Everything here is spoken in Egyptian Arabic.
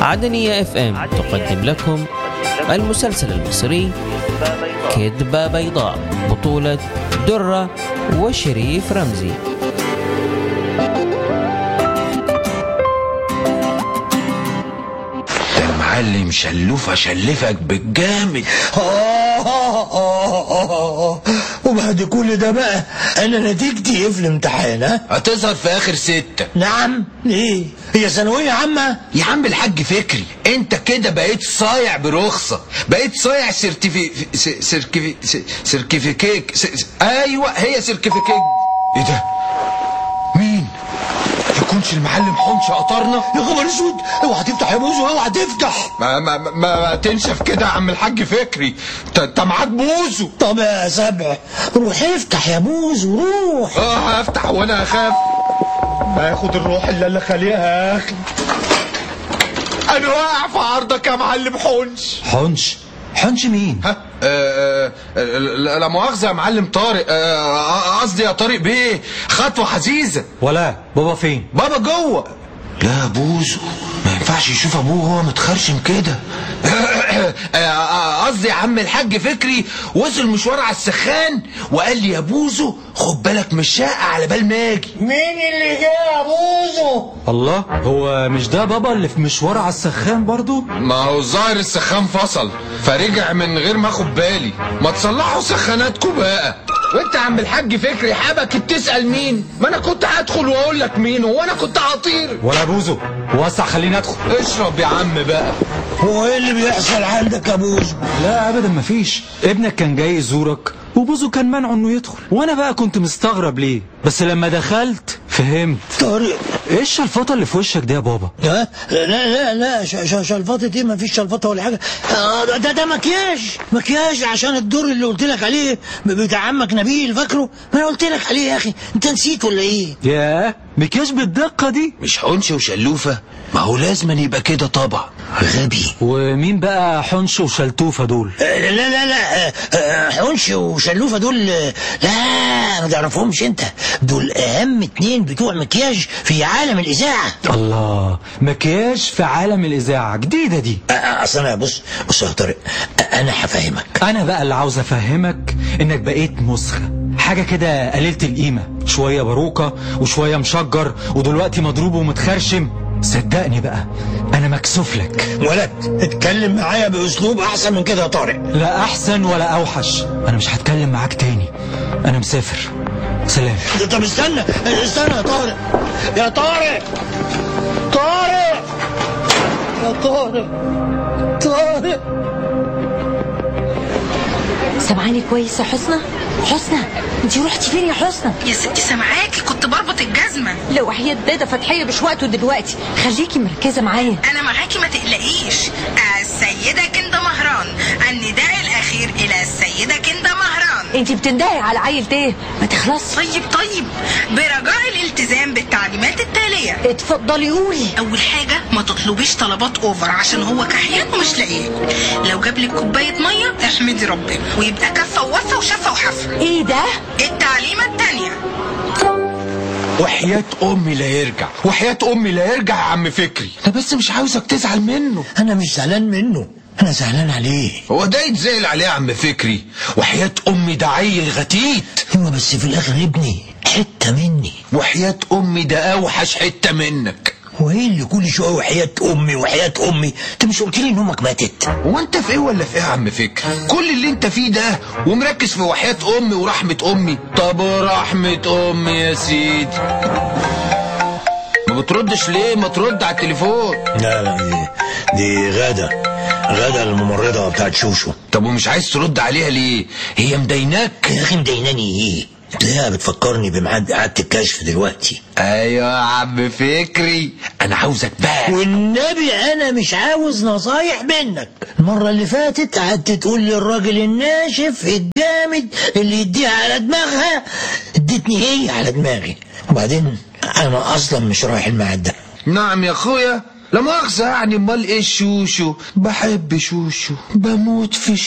عدنية اف ام تقدم لكم المسلسل المصري كذبة بيضاء بطولة درة وشريف رمزي ده المعلم شلوفة شلفك بالجامد وبعد كل ده بقى انا نتيجتي ايه في الامتحان ها هتظهر في اخر ستة نعم ليه هي ثانويه عامه يا عم الحاج فكري انت كده بقيت صايع برخصة بقيت صايع سيرتيفي س- سيركيفي س- سيركيفيكيك س- س- ايوه هي سيركيفيكيك ايه ده مين يكونش المعلم حنش قطرنا يا خبر اسود اوعى تفتح يا بوزو اوعى تفتح ما ما ما, ما تنشف كده يا عم الحاج فكري ت- انت معاك بوزو طب يا سبع روح افتح يا بوزو روح اه هفتح وانا اخاف ما ياخد الروح الا اللي خليها يا اخي انا واقع في عرضك يا معلم حنش حنش حنش مين ها آه، آه، لا لا مؤاخذة يا معلم طارق آه، قصدي يا طارق بيه خطوة حزيزة ولا بابا فين بابا جوه لا بوزو ما ينفعش يشوف ابوه وهو متخرشم كده آه، قصدي يا عم الحاج فكري وصل مشوار على السخان وقال لي يا بوزو خد بالك من الشقة على بال ما اجي مين اللي جه يا بوزو الله هو مش ده بابا اللي في مشوار على السخان برضو ما هو الظاهر السخان فصل فرجع من غير ما اخد بالي ما تصلحوا سخاناتكم بقى وانت يا عم الحاج فكري حابك تسأل مين ما انا كنت هدخل واقول لك مين هو انا كنت هطير ولا بوزو وسع خليني ادخل اشرب يا عم بقى هو ايه اللي بيحصل عندك يا بوزو لا ابدا مفيش ابنك كان جاي يزورك وبوزو كان منعه انه يدخل وانا بقى كنت مستغرب ليه بس لما دخلت فهمت طارق ايه الشلفطه اللي في وشك دي يا بابا لا لا لا لا ش- ش- شلفطة ايه ما فيش شلفطة ولا حاجة آه، ده ده مكياج مكياج عشان الدور اللي قلت لك عليه ب- بتاع عمك نبيل فاكره ما انا قلت لك عليه يا اخي انت نسيت ولا ايه ياه مكياج بالدقه دي مش حنش وشلوفة ما هو لازم يبقى كده طبعا غبي ومين بقى حنش وشلتوفه دول آه، لا لا لا آه، آه، حنش وشلوفة دول آه، لا ما تعرفهمش انت دول اهم اتنين بتوع مكياج في عالم الاذاعة الله مكياج في عالم الاذاعه جديده دي آه، آه، اصل انا بص بص يا طارق آه، انا هفهمك انا بقى اللي عاوز افهمك انك بقيت مسخة حاجة كده قليلة القيمة شوية باروكة وشوية مشجر ودلوقتي مضروب ومتخرشم صدقني بقى انا مكسوف لك ولد اتكلم معايا باسلوب احسن من كده يا طارق لا احسن ولا اوحش انا مش هتكلم معاك تاني انا مسافر سلام طب استنى استنى يا طارق يا طارق طارق يا طارق طارق سامعاني كويس يا حسنى حسنى انت رحتي فين يا حسنى يا ستي سامعاكي كنت بربط الجزمة لو وحياة دادا فتحية مش وقته دلوقتي خليكي مركزة معايا أنا معاكي ما تقلقيش السيدة كندا مهران النداء الأخير إلى السيدة كندا مهران انت بتندهي على عيل تيه ما تخلص طيب طيب برجاء الالتزام بالتعليمات التالية اتفضلي قولي أول حاجة ما تطلبيش طلبات أوفر عشان هو كحيان ومش لاقيه لو جابلك كوباية مية احمدي ربنا ويبقى كفة ووفة وشفة وحفة ايه ده التعليمة التانية وحياة امي لا يرجع وحياة امي لا يرجع يا عم فكري انا بس مش عاوزك تزعل منه انا مش زعلان منه انا زعلان عليه هو ده يتزعل عليه يا عم فكري وحياة امي ده عيل غتيت هو بس في الاخر ابني حته مني وحياة امي ده اوحش حتة منك هو ايه اللي كل شويه وحياه امي وحياه امي انت مش قلت لي ان امك ماتت هو انت في ايه ولا في ايه يا عم فكري كل اللي انت فيه ده ومركز في وحياة امي ورحمة امي طب ورحمة امي يا سيدي ما بتردش ليه ما ترد على التليفون لا لا دي دي غاده غاده الممرضه بتاعت شوشو طب ومش عايز ترد عليها ليه هي مديناك يا اخي مديناني ايه تلاقيها بتفكرني بميعاد اعاده الكشف دلوقتي ايوه يا عم فكري انا عاوزك بقى والنبي انا مش عاوز نصايح منك المره اللي فاتت قعدت تقول للراجل الناشف الجامد اللي يديها على دماغها ادتني هي على دماغي وبعدين انا اصلا مش رايح الميعاد ده نعم يا اخويا لا مؤاخذة يعني امال ايه شوشو بحب شوشو بموت في